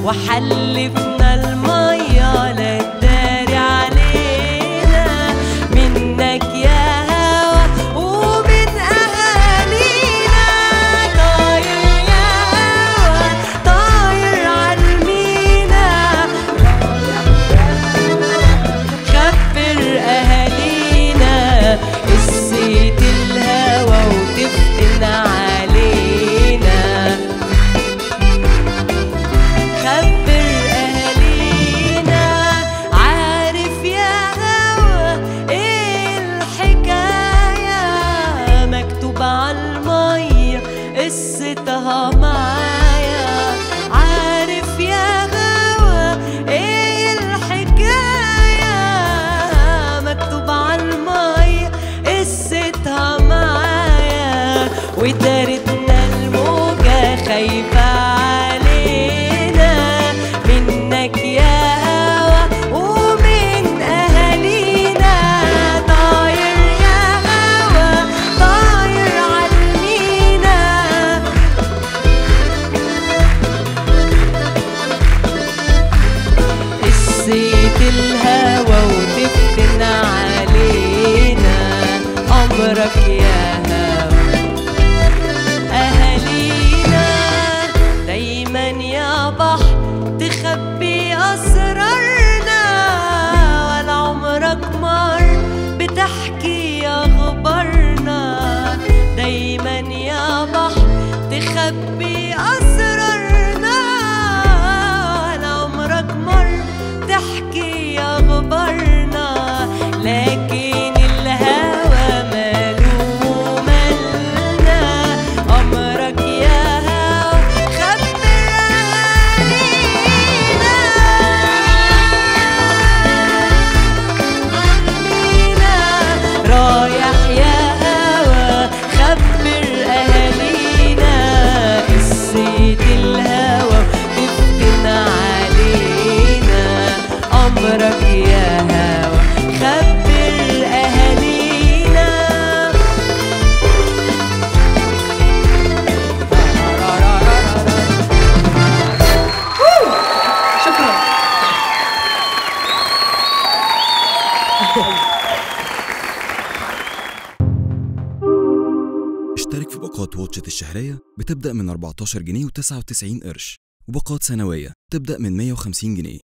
وحلفنا المية لا تداري علينا منك يا هوا ومن أهالينا طاير يا هوا طاير عالمينا خبر أهالينا قصة الهوى وتفتن علينا خبر أهالينا عارف يا هوا إيه الحكاية مكتوب عالمية قصتها معايا عارف يا هوا إيه الحكاية مكتوب عالمية قصتها معايا ودارتنا الموجة خايفة علينا منك يا هوا ومن أهالينا طاير يا هوا طاير عالمينا قصة الهوى وتفتن علينا أمرك يا هوى أهالينا دايما يا بحر تخبي أسرارنا ولا عمرك مر بتحكي أخبارنا دايما يا بحر تخبي أسرارنا ولا عمرك مر تحكي أخبارنا لكن الهوى ماله مالنا أمرك يا هوى خبر علينا رايح يا هوا خبر أهالينا قصة الهوى تفتن علينا أمرك يا هوا خبر أهالينا شكرا اشترك في باقات واتشت الشهرية بتبدأ من 14 جنيه و99 قرش وباقات سنوية تبدأ من 150 جنيه